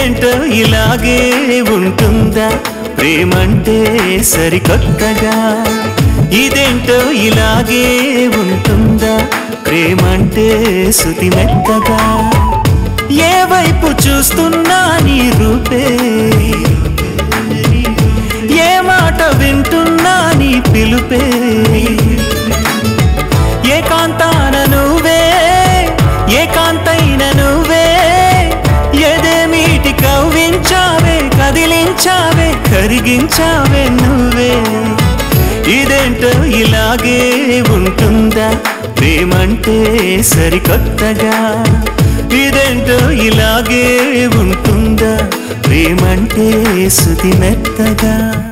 ఇదేంటో ఇలాగే ఉంటుందా ప్రేమంటే సరికొత్తగా ఇదేంటో ఇలాగే ఉంటుందా ప్రేమంటే శృతి మెత్తగా ఏ వైపు చూస్తున్నా నీ రూపే ఏ మాట వింటున్నా నీ పిలుపే ఏకాంతాన నువ్వే ఏకాంతైన నువ్వే ఎదేమీటి కవ్వించావే కదిలించావే కరిగించావే నువ్వే ఇదేంటో ఇలాగే ఉంటుందా ప్రేమంటే సరికొత్తగా ఇదేంటో ఇలాగే ఉంటుందా ప్రేమంటే శృతి మెత్తగా